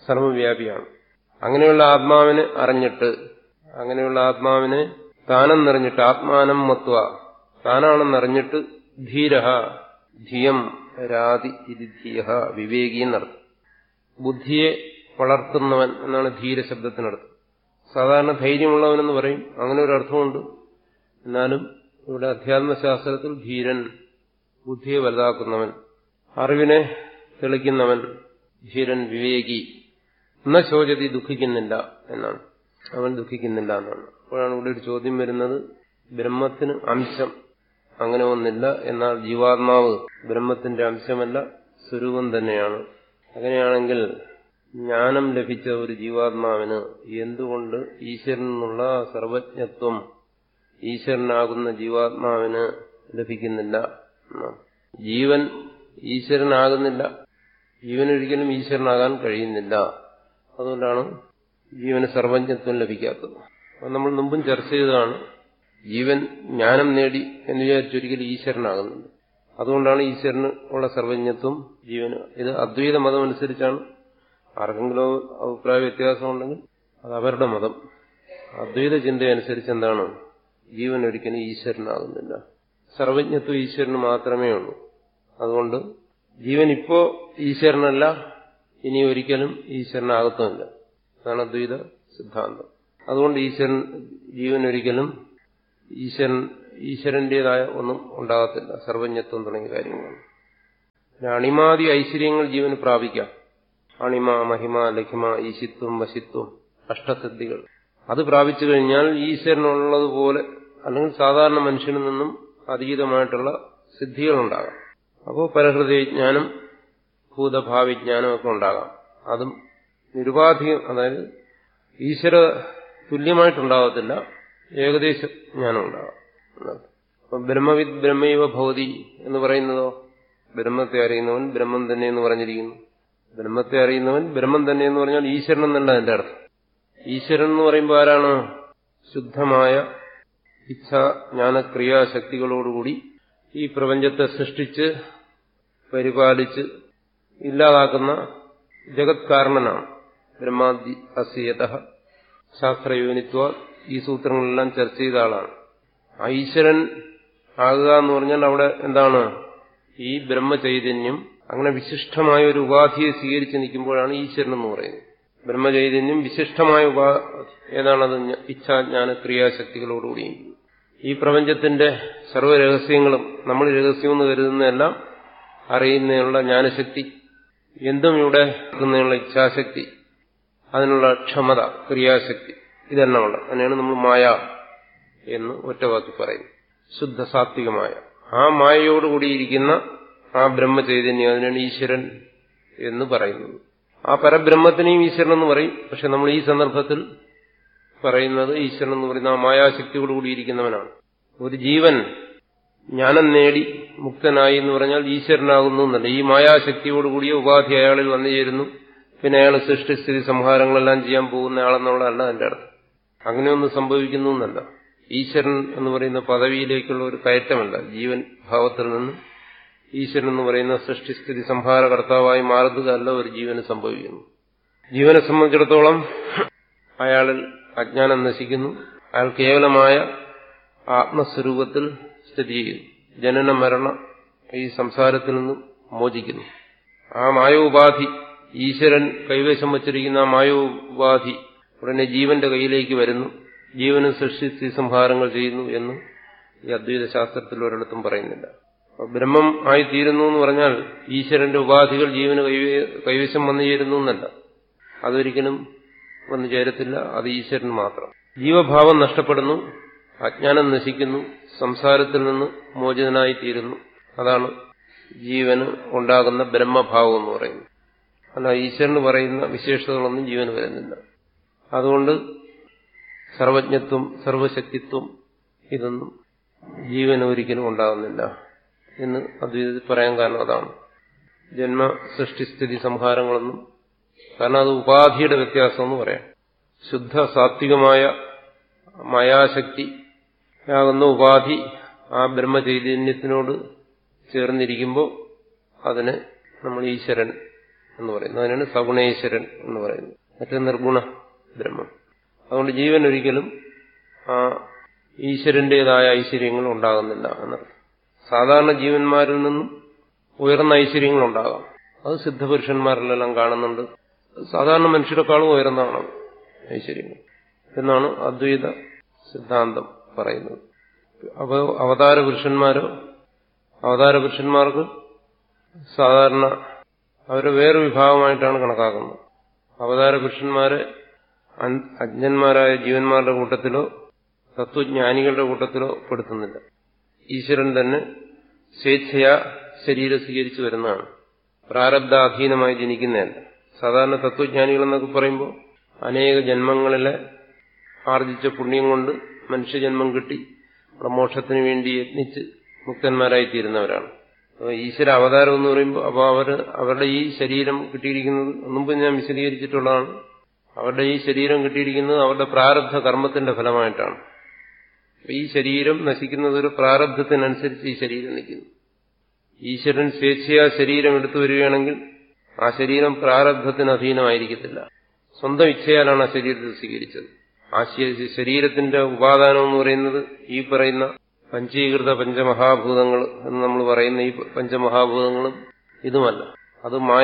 സർവവ്യാപിയാണ് അങ്ങനെയുള്ള ആത്മാവിനെ അറിഞ്ഞിട്ട് അങ്ങനെയുള്ള ആത്മാവിനെ താനെന്നറിഞ്ഞിട്ട് ആത്മാനം മത്വ താനാണെന്നറിഞ്ഞിട്ട് ധീര ധിയം രാതി ഇത് ധീയ വിവേകി എന്നർത്ഥം ബുദ്ധിയെ വളർത്തുന്നവൻ എന്നാണ് ധീര ശബ്ദത്തിനർത്ഥം സാധാരണ ധൈര്യമുള്ളവനെന്ന് പറയും അങ്ങനെ ഒരു അർത്ഥമുണ്ട് എന്നാലും ഇവിടെ അധ്യാത്മശാസ്ത്രത്തിൽ ധീരൻ ബുദ്ധിയെ വലുതാക്കുന്നവൻ അറിവിനെ തെളിക്കുന്നവൻ ധീരൻ വിവേകി എന്ന ശോചതി ദുഃഖിക്കുന്നില്ല എന്നാണ് അവൻ ദുഃഖിക്കുന്നില്ല എന്നാണ് അപ്പോഴാണ് ഇവിടെ ഒരു ചോദ്യം വരുന്നത് ബ്രഹ്മത്തിന് അംശം അങ്ങനെ ഒന്നില്ല എന്നാൽ ജീവാത്മാവ് ബ്രഹ്മത്തിന്റെ അംശമല്ല സ്വരൂപം തന്നെയാണ് അങ്ങനെയാണെങ്കിൽ ജ്ഞാനം ലഭിച്ച ഒരു ജീവാത്മാവിന് എന്തുകൊണ്ട് ഈശ്വരൻ നിന്നുള്ള സർവജ്ഞത്വം ഈശ്വരനാകുന്ന ജീവാത്മാവിന് ലഭിക്കുന്നില്ല ജീവൻ ഈശ്വരനാകുന്നില്ല ജീവനൊരിക്കലും ഈശ്വരനാകാൻ കഴിയുന്നില്ല അതുകൊണ്ടാണ് ജീവന് സർവജ്ഞത്വം ലഭിക്കാത്തത് അത് നമ്മൾ മുമ്പും ചർച്ച ചെയ്തതാണ് ജീവൻ ജ്ഞാനം നേടി എന്ന് വിചാരിച്ചൊരിക്കലും ഈശ്വരനാകുന്നുണ്ട് അതുകൊണ്ടാണ് ഈശ്വരന് ഉള്ള സർവജ്ഞത്വം ജീവന് ഇത് അദ്വൈത മതം അനുസരിച്ചാണ് ആർക്കെങ്കിലും അഭിപ്രായ വ്യത്യാസമുണ്ടെങ്കിൽ അത് അവരുടെ മതം അദ്വൈത ചിന്തയനുസരിച്ച് എന്താണ് ജീവൻ ഒരിക്കലും ഈശ്വരനാകുന്നില്ല സർവജ്ഞത്വം ഈശ്വരന് മാത്രമേ ഉള്ളൂ അതുകൊണ്ട് ജീവൻ ഇപ്പോ ഈശ്വരനല്ല ഇനി ഒരിക്കലും ഈശ്വരനാകത്തുമില്ല അതാണ് അദ്വൈത സിദ്ധാന്തം അതുകൊണ്ട് ഈശ്വരൻ ജീവൻ ഒരിക്കലും ഈശ്വരൻ ഈശ്വരന്റേതായ ഒന്നും ഉണ്ടാകത്തില്ല സർവജ്ഞത്വം തുടങ്ങിയ കാര്യങ്ങളാണ് അണിമാതി ഐശ്വര്യങ്ങൾ ജീവന് പ്രാപിക്കാം അണിമ മഹിമ ലഖിമ ഈശിത്വം വശിത്വം അഷ്ടസിദ്ധികൾ അത് പ്രാപിച്ചു കഴിഞ്ഞാൽ ഈശ്വരനുള്ളതുപോലെ അല്ലെങ്കിൽ സാധാരണ മനുഷ്യനിൽ നിന്നും അതീതമായിട്ടുള്ള സിദ്ധികളുണ്ടാകാം അപ്പോൾ പരഹൃദയജ്ഞാനം ഭൂതഭാവിജ്ഞാനം ഒക്കെ ഉണ്ടാകാം അതും നിരുപാധികം അതായത് ഈശ്വര തുല്യമായിട്ടുണ്ടാകത്തില്ല ഏകദേശ ജ്ഞാനം ഉണ്ടാകാം അപ്പം ബ്രഹ്മവിദ് ബ്രഹ്മൈവ ഭവതി എന്ന് പറയുന്നതോ ബ്രഹ്മത്തെ അറിയുന്നവൻ ബ്രഹ്മം തന്നെ എന്ന് പറഞ്ഞിരിക്കുന്നു ബ്രഹ്മത്തെ അറിയുന്നവൻ ബ്രഹ്മം തന്നെ എന്ന് പറഞ്ഞാൽ ഈശ്വരൻ എന്നല്ല എന്റെ അർത്ഥം ഈശ്വരൻ എന്ന് പറയുമ്പോൾ ആരാണ് ശുദ്ധമായ ഇച്ഛ ജ്ഞാനക്രിയാശക്തികളോടുകൂടി ഈ പ്രപഞ്ചത്തെ സൃഷ്ടിച്ച് പരിപാലിച്ച് ഇല്ലാതാക്കുന്ന ജഗത് കാരണനാണ് ബ്രഹ്മാദി അസ്യത ശാസ്ത്രയോനിത്വ ഈ സൂത്രങ്ങളെല്ലാം ചർച്ച ചെയ്ത ആളാണ് ആ ഈശ്വരൻ ആകുക എന്ന് പറഞ്ഞാൽ അവിടെ എന്താണ് ഈ ബ്രഹ്മചൈതന്യം അങ്ങനെ വിശിഷ്ടമായ ഒരു ഉപാധിയെ സ്വീകരിച്ച് നിൽക്കുമ്പോഴാണ് ഈശ്വരൻ എന്ന് പറയുന്നത് ബ്രഹ്മചൈതന്യം വിശിഷ്ടമായ ഉപാധി ഏതാണത് ഇച്ഛാജ്ഞാന ക്രിയാശക്തികളോടുകൂടി ഈ പ്രപഞ്ചത്തിന്റെ സർവ്വരഹസ്യങ്ങളും നമ്മൾ രഹസ്യമെന്ന് കരുതുന്നതെല്ലാം അറിയുന്നതിനുള്ള ജ്ഞാനശക്തി എന്തും ഇവിടെ എത്തുന്നതിനുള്ള ഇച്ഛാശക്തി അതിനുള്ള ക്ഷമത ക്രിയാശക്തി ഇതെല്ലാം ഉള്ളത് അതിനെയാണ് നമ്മൾ മായ എന്ന് ഒറ്റവാക്കി പറയും ശുദ്ധ സാത്വികമായ ആ മായയോടുകൂടിയിരിക്കുന്ന ആ ബ്രഹ്മചൈതന്യം അതിനാണ് ഈശ്വരൻ എന്ന് പറയുന്നത് ആ പരബ്രഹ്മത്തിനെയും ഈശ്വരൻ എന്ന് പറയും പക്ഷെ നമ്മൾ ഈ സന്ദർഭത്തിൽ പറയുന്നത് ഈശ്വരൻ എന്ന് പറയുന്ന ആ മായാശക്തിയോടുകൂടിയിരിക്കുന്നവനാണ് ഒരു ജീവൻ ജ്ഞാനം നേടി മുക്തനായി എന്ന് പറഞ്ഞാൽ ഈശ്വരനാകുന്നു എന്നല്ല ഈ മായാശക്തിയോടുകൂടിയ ഉപാധി അയാളിൽ വന്നു ചേരുന്നു പിന്നെ അയാൾ സൃഷ്ടിസ്ഥിതി സംഹാരങ്ങളെല്ലാം ചെയ്യാൻ പോകുന്ന ആളെന്നുള്ളതല്ല എന്റെ അർത്ഥം അങ്ങനെയൊന്നും സംഭവിക്കുന്നു എന്നല്ല ഈശ്വരൻ എന്ന് പറയുന്ന പദവിയിലേക്കുള്ള ഒരു കയറ്റമല്ല ജീവൻ ഭാവത്തിൽ നിന്ന് ഈശ്വരൻ എന്ന് പറയുന്ന സൃഷ്ടിസ്ഥിതി സംഹാര കർത്താവായി മാറുന്നതല്ല ഒരു ജീവന് സംഭവിക്കുന്നു ജീവനെ സംബന്ധിച്ചിടത്തോളം അയാളിൽ അജ്ഞാനം നശിക്കുന്നു അയാൾ കേവലമായ ആത്മസ്വരൂപത്തിൽ സ്ഥിതി ചെയ്യുന്നു ജനന മരണ ഈ സംസാരത്തിൽ നിന്നും മോചിക്കുന്നു ആ മായോപാധി ഈശ്വരൻ കൈവശം വച്ചിരിക്കുന്ന ആ മായോപാധി ഉടനെ ജീവന്റെ കയ്യിലേക്ക് വരുന്നു ജീവനും സൃഷ്ടി സംഹാരങ്ങൾ ചെയ്യുന്നു എന്ന് ഈ അദ്വൈത ശാസ്ത്രത്തിൽ ഒരിടത്തും പറയുന്നില്ല ബ്രഹ്മം ആയി തീരുന്നു എന്ന് പറഞ്ഞാൽ ഈശ്വരന്റെ ഉപാധികൾ ജീവന് കൈവശം വന്നു ചേരുന്നു എന്നല്ല അതൊരിക്കലും വന്നു ചേരത്തില്ല അത് ഈശ്വരൻ മാത്രം ജീവഭാവം നഷ്ടപ്പെടുന്നു അജ്ഞാനം നശിക്കുന്നു സംസാരത്തിൽ നിന്ന് മോചിതനായി തീരുന്നു അതാണ് ജീവന് ഉണ്ടാകുന്ന ബ്രഹ്മഭാവം എന്ന് പറയുന്നത് അല്ല ഈശ്വരന് പറയുന്ന വിശേഷതകളൊന്നും ജീവന് വരുന്നില്ല അതുകൊണ്ട് സർവജ്ഞത്വം സർവശക്തിത്വം ഇതൊന്നും ജീവന് ഒരിക്കലും ഉണ്ടാകുന്നില്ല എന്ന് അദ്വൈതത്തിൽ പറയാൻ കാരണം അതാണ് ജന്മ സൃഷ്ടിസ്ഥിതി സംഹാരങ്ങളൊന്നും കാരണം അത് ഉപാധിയുടെ വ്യത്യാസം എന്ന് പറയാം ശുദ്ധ സാത്വികമായ മായാശക്തി ആകുന്ന ഉപാധി ആ ബ്രഹ്മചൈതന്യത്തിനോട് ചേർന്നിരിക്കുമ്പോൾ അതിന് നമ്മൾ ഈശ്വരൻ എന്ന് പറയുന്നത് അതിനാണ് സഗുണേശ്വരൻ എന്ന് പറയുന്നത് മറ്റേ നിർഗുണ ബ്രഹ്മം അതുകൊണ്ട് ജീവൻ ഒരിക്കലും ആ ഈശ്വരന്റേതായ ഐശ്വര്യങ്ങൾ ഉണ്ടാകുന്നില്ല എന്നർത്ഥം സാധാരണ ജീവന്മാരിൽ നിന്നും ഉയർന്ന ഐശ്വര്യങ്ങൾ ഉണ്ടാകാം അത് സിദ്ധപുരുഷന്മാരിലെല്ലാം കാണുന്നുണ്ട് സാധാരണ മനുഷ്യരെക്കാളും ഉയർന്നതാണ് ഐശ്വര്യങ്ങൾ എന്നാണ് അദ്വൈത സിദ്ധാന്തം പറയുന്നത് അപ്പോൾ അവതാര പുരുഷന്മാരോ അവതാര പുരുഷന്മാർക്ക് സാധാരണ അവരെ വേറെ വിഭാഗമായിട്ടാണ് കണക്കാക്കുന്നത് അവതാര പുരുഷന്മാരെ അജ്ഞന്മാരായ ജീവന്മാരുടെ കൂട്ടത്തിലോ തത്വജ്ഞാനികളുടെ കൂട്ടത്തിലോ പെടുത്തുന്നില്ല ഈശ്വരൻ തന്നെ സ്വേച്ഛയാ ശരീരം സ്വീകരിച്ചു വരുന്നതാണ് പ്രാരബ്ധാധീനമായി ജനിക്കുന്നതല്ല സാധാരണ തത്വജ്ഞാനികൾ എന്നൊക്കെ പറയുമ്പോൾ അനേക ജന്മങ്ങളിലെ ആർജിച്ച പുണ്യം കൊണ്ട് മനുഷ്യജന്മം കിട്ടി മോക്ഷത്തിന് വേണ്ടി യത്നിച്ച് മുക്തന്മാരായി തീരുന്നവരാണ് അപ്പോൾ ഈശ്വര അവതാരം എന്ന് പറയുമ്പോൾ അപ്പോൾ അവർ അവരുടെ ഈ ശരീരം കിട്ടിയിരിക്കുന്നത് മുമ്പ് ഞാൻ വിശദീകരിച്ചിട്ടുള്ളതാണ് അവരുടെ ഈ ശരീരം കിട്ടിയിരിക്കുന്നത് അവരുടെ പ്രാരബ്ധ കർമ്മത്തിന്റെ ഫലമായിട്ടാണ് ഈ ശരീരം നശിക്കുന്നത് ഒരു പ്രാരബ്ധത്തിനനുസരിച്ച് ഈ ശരീരം നിൽക്കുന്നു ഈശ്വരൻ സ്വേച്ഛയാ ശരീരം എടുത്തു വരികയാണെങ്കിൽ ആ ശരീരം പ്രാരബ്ധത്തിന് അധീനമായിരിക്കത്തില്ല സ്വന്തം ഇച്ഛയാലാണ് ആ ശരീരത്തെ സ്വീകരിച്ചത് ആ ശരീരത്തിന്റെ ഉപാദാനം എന്ന് പറയുന്നത് ഈ പറയുന്ന പഞ്ചീകൃത പഞ്ചമഹാഭൂതങ്ങൾ എന്ന് നമ്മൾ പറയുന്ന ഈ പഞ്ചമഹാഭൂതങ്ങളും ഇതുമല്ല അത് മായ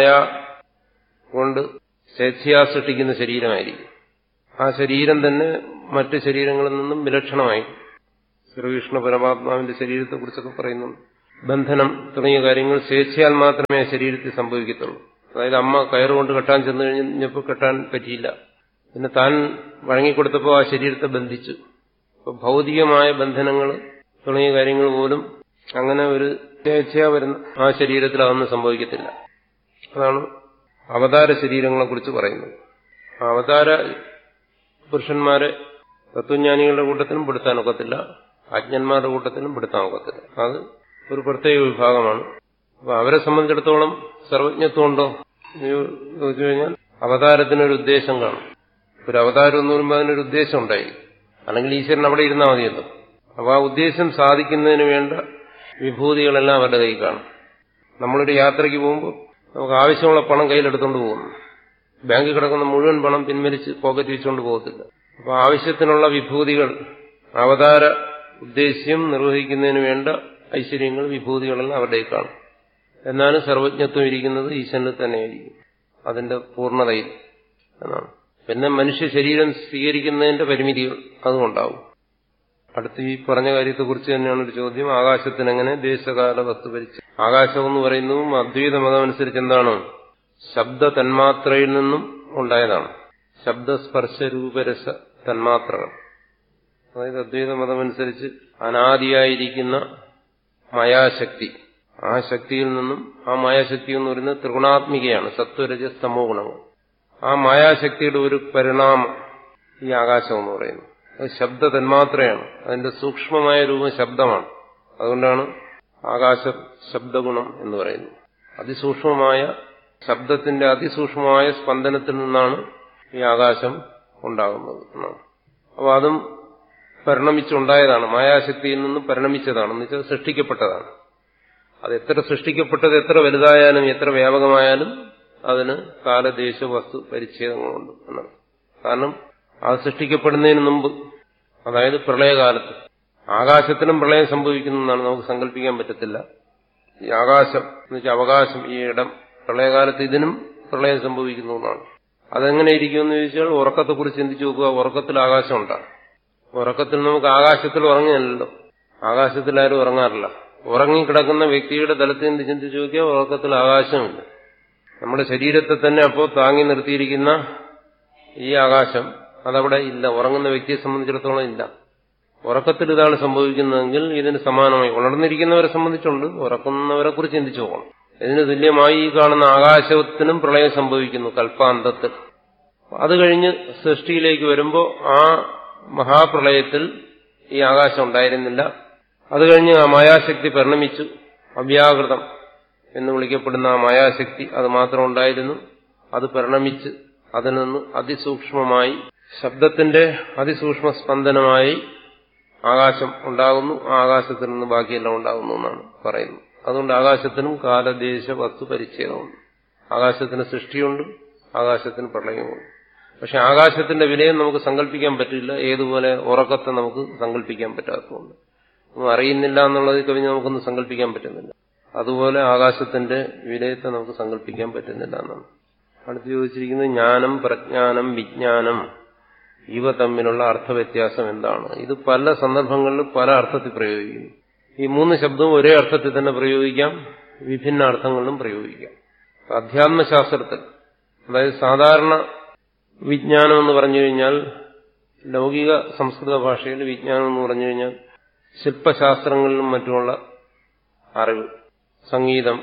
കൊണ്ട് സ്വേച്ഛയാ സൃഷ്ടിക്കുന്ന ശരീരമായിരിക്കും ആ ശരീരം തന്നെ മറ്റ് ശരീരങ്ങളിൽ നിന്നും വിലക്ഷണമായി ശ്രീകൃഷ്ണ പരമാത്മാവിന്റെ ശരീരത്തെക്കുറിച്ചൊക്കെ പറയുന്നുണ്ട് ബന്ധനം തുടങ്ങിയ കാര്യങ്ങൾ സ്വേച്ഛയാൽ മാത്രമേ ആ ശരീരത്തിൽ സംഭവിക്കത്തുള്ളൂ അതായത് അമ്മ കയറുകൊണ്ട് കെട്ടാൻ ചെന്നു കഴിഞ്ഞപ്പോൾ കെട്ടാൻ പറ്റിയില്ല പിന്നെ താൻ വഴങ്ങിക്കൊടുത്തപ്പോൾ ആ ശരീരത്തെ ബന്ധിച്ചു അപ്പൊ ഭൗതികമായ ബന്ധനങ്ങൾ തുടങ്ങിയ കാര്യങ്ങൾ പോലും അങ്ങനെ ഒരു സ്വേച്ഛയാ വരുന്ന ആ ശരീരത്തിൽ അതൊന്നും സംഭവിക്കത്തില്ല അതാണ് അവതാര ശരീരങ്ങളെ കുറിച്ച് പറയുന്നത് അവതാര പുരുഷന്മാരെ തത്വജ്ഞാനികളുടെ കൂട്ടത്തിലും പെടുത്താൻ ഒക്കത്തില്ല അജ്ഞന്മാരുടെ കൂട്ടത്തിലും പെടുത്താൻ ഒക്കത്തില്ല അത് ഒരു പ്രത്യേക വിഭാഗമാണ് അപ്പൊ അവരെ സംബന്ധിച്ചിടത്തോളം സർവജ്ഞത്വം ഉണ്ടോ ചോദിച്ചു കഴിഞ്ഞാൽ അവതാരത്തിനൊരു ഉദ്ദേശം കാണും ഒരു അവതാരം എന്ന് പറയുമ്പോൾ അതിനൊരു ഉദ്ദേശം ഉണ്ടായിരിക്കും അല്ലെങ്കിൽ ഈശ്വരൻ അവിടെ ഇരുന്നാൽ മതിയല്ലോ അപ്പൊ ആ ഉദ്ദേശം സാധിക്കുന്നതിന് വേണ്ട വിഭൂതികളെല്ലാം അവരുടെ കയ്യിൽ കാണും നമ്മളൊരു യാത്രയ്ക്ക് പോകുമ്പോൾ നമുക്ക് ആവശ്യമുള്ള പണം കയ്യിലെടുത്തുകൊണ്ട് പോകുന്നു ബാങ്കിൽ കിടക്കുന്ന മുഴുവൻ പണം പിൻവലിച്ച് പോക്കറ്റ് വെച്ചുകൊണ്ട് പോകത്തില്ല അപ്പൊ ആവശ്യത്തിനുള്ള വിഭൂതികൾ അവതാര ഉദ്ദേശ്യം നിർവഹിക്കുന്നതിന് വേണ്ട ഐശ്വര്യങ്ങൾ വിഭൂതികളെല്ലാം അവരുടെ കാണും എന്നാലും സർവജ്ഞത്വം ഇരിക്കുന്നത് ഈശ്വരനിൽ തന്നെയായിരിക്കും അതിന്റെ പൂർണ്ണതയിൽ എന്നാണ് പിന്നെ മനുഷ്യ ശരീരം സ്വീകരിക്കുന്നതിന്റെ പരിമിതികൾ അതുകൊണ്ടാവും അടുത്ത് ഈ പറഞ്ഞ കാര്യത്തെക്കുറിച്ച് തന്നെയാണ് ഒരു ചോദ്യം ആകാശത്തിനെങ്ങനെ ദേശകാല വസ്തു പരിചയം ആകാശം എന്ന് പറയുന്നതും അദ്വൈത മതം അനുസരിച്ച് എന്താണ് ശബ്ദ തന്മാത്രയിൽ നിന്നും ഉണ്ടായതാണ് ശബ്ദസ്പർശ രൂപരസ തന്മാത്രകൾ അതായത് അദ്വൈത മതമനുസരിച്ച് അനാദിയായിരിക്കുന്ന മായാശക്തി ആ ശക്തിയിൽ നിന്നും ആ മായാശക്തി എന്ന് പറയുന്നത് ത്രിഗുണാത്മികയാണ് സത്വരജ സ്തമോ ഗുണങ്ങൾ ആ മായാശക്തിയുടെ ഒരു പരിണാമം ഈ ആകാശം എന്ന് പറയുന്നത് അത് ശബ്ദ തന്മാത്രയാണ് അതിന്റെ സൂക്ഷ്മമായ രൂപം ശബ്ദമാണ് അതുകൊണ്ടാണ് ആകാശ ശബ്ദഗുണം എന്ന് പറയുന്നത് അതിസൂക്ഷ്മമായ ശബ്ദത്തിന്റെ അതിസൂക്ഷ്മമായ സ്പന്ദനത്തിൽ നിന്നാണ് ഈ ആകാശം ഉണ്ടാകുന്നത് എന്നാണ് അപ്പോൾ അതും പരിണമിച്ചുണ്ടായതാണ് മായാശക്തിയിൽ നിന്നും പരിണമിച്ചതാണ് എന്ന് വെച്ചാൽ സൃഷ്ടിക്കപ്പെട്ടതാണ് അത് എത്ര സൃഷ്ടിക്കപ്പെട്ടത് എത്ര വലുതായാലും എത്ര വ്യാപകമായാലും അതിന് കാലദേശ വസ്തു പരിച്ഛേദങ്ങളുണ്ട് എന്നാണ് കാരണം അത് സൃഷ്ടിക്കപ്പെടുന്നതിന് മുമ്പ് അതായത് പ്രളയകാലത്ത് ആകാശത്തിനും പ്രളയം സംഭവിക്കുന്നതാണ് നമുക്ക് സങ്കല്പിക്കാൻ പറ്റത്തില്ല ഈ ആകാശം എന്ന് വെച്ചാൽ അവകാശം ഈ ഇടം പ്രളയകാലത്ത് ഇതിനും പ്രളയം സംഭവിക്കുന്നു എന്നാണ് അതെങ്ങനെ ഇരിക്കുമെന്ന് ചോദിച്ചാൽ ഉറക്കത്തെക്കുറിച്ച് ചിന്തിച്ചു നോക്കുക ഉറക്കത്തിൽ ആകാശം ഉണ്ടാകും ഉറക്കത്തിൽ നമുക്ക് ആകാശത്തിൽ ഉറങ്ങിയല്ലോ ആകാശത്തിൽ ആരും ഉറങ്ങാറില്ല ഉറങ്ങിക്കിടക്കുന്ന വ്യക്തിയുടെ തലത്തിൽ നിന്ന് ചിന്തിച്ചു നോക്കിയാൽ ഉറക്കത്തിൽ ആകാശമില്ല നമ്മുടെ ശരീരത്തെ തന്നെ അപ്പോൾ താങ്ങി നിർത്തിയിരിക്കുന്ന ഈ ആകാശം അതവിടെ ഇല്ല ഉറങ്ങുന്ന വ്യക്തിയെ സംബന്ധിച്ചിടത്തോളം ഇല്ല ഉറക്കത്തിൽ ഇതാണ് സംഭവിക്കുന്നതെങ്കിൽ ഇതിന് സമാനമായി ഉണർന്നിരിക്കുന്നവരെ സംബന്ധിച്ചുണ്ട് ഉറക്കുന്നവരെ കുറിച്ച് ചിന്തിച്ചു പോകണം ഇതിന് തുല്യമായി ഈ കാണുന്ന ആകാശത്തിനും പ്രളയം സംഭവിക്കുന്നു കൽപ്പാന്തത്തിൽ അത് കഴിഞ്ഞ് സൃഷ്ടിയിലേക്ക് വരുമ്പോൾ ആ മഹാപ്രളയത്തിൽ ഈ ആകാശം ഉണ്ടായിരുന്നില്ല അത് കഴിഞ്ഞ് ആ മായാശക്തി പരിണമിച്ചു അവ്യാകൃതം എന്ന് വിളിക്കപ്പെടുന്ന ആ മായാശക്തി അത് മാത്രം ഉണ്ടായിരുന്നു അത് പരിണമിച്ച് അതിൽ നിന്ന് അതിസൂക്ഷ്മമായി ശബ്ദത്തിന്റെ അതിസൂക്ഷ്മ സ്പന്ദനമായി ആകാശം ഉണ്ടാകുന്നു ആ ആകാശത്തിൽ നിന്ന് ബാക്കിയെല്ലാം ഉണ്ടാകുന്നു എന്നാണ് പറയുന്നത് അതുകൊണ്ട് ആകാശത്തിനും കാലദേശ വസ്തു പരിച്ഛേദമുണ്ട് ആകാശത്തിന് സൃഷ്ടിയുണ്ട് ആകാശത്തിന് പ്രളയമുണ്ട് പക്ഷെ ആകാശത്തിന്റെ വിലയും നമുക്ക് സങ്കല്പിക്കാൻ പറ്റില്ല ഏതുപോലെ ഉറക്കത്തെ നമുക്ക് സങ്കല്പിക്കാൻ പറ്റാത്തതുകൊണ്ട് ഒന്നും അറിയുന്നില്ല എന്നുള്ളത് കവിഞ്ഞ് നമുക്കൊന്നും സങ്കല്പിക്കാൻ പറ്റുന്നില്ല അതുപോലെ ആകാശത്തിന്റെ വിലയത്തെ നമുക്ക് സങ്കല്പിക്കാൻ പറ്റുന്നില്ല എന്നാണ് അടുത്ത് ചോദിച്ചിരിക്കുന്നത് ജ്ഞാനം പ്രജ്ഞാനം വിജ്ഞാനം ഇവ തമ്മിലുള്ള അർത്ഥവ്യത്യാസം എന്താണ് ഇത് പല സന്ദർഭങ്ങളിൽ പല അർത്ഥത്തിൽ പ്രയോഗിക്കുന്നു ഈ മൂന്ന് ശബ്ദവും ഒരേ അർത്ഥത്തിൽ തന്നെ പ്രയോഗിക്കാം വിഭിന്ന അർത്ഥങ്ങളിലും പ്രയോഗിക്കാം അധ്യാത്മശാസ്ത്രത്തിൽ അതായത് സാധാരണ വിജ്ഞാനം എന്ന് പറഞ്ഞു കഴിഞ്ഞാൽ ലൗകിക സംസ്കൃത ഭാഷയിൽ വിജ്ഞാനം എന്ന് പറഞ്ഞു കഴിഞ്ഞാൽ ശില്പശാസ്ത്രങ്ങളിലും മറ്റുമുള്ള അറിവ് സംഗീതം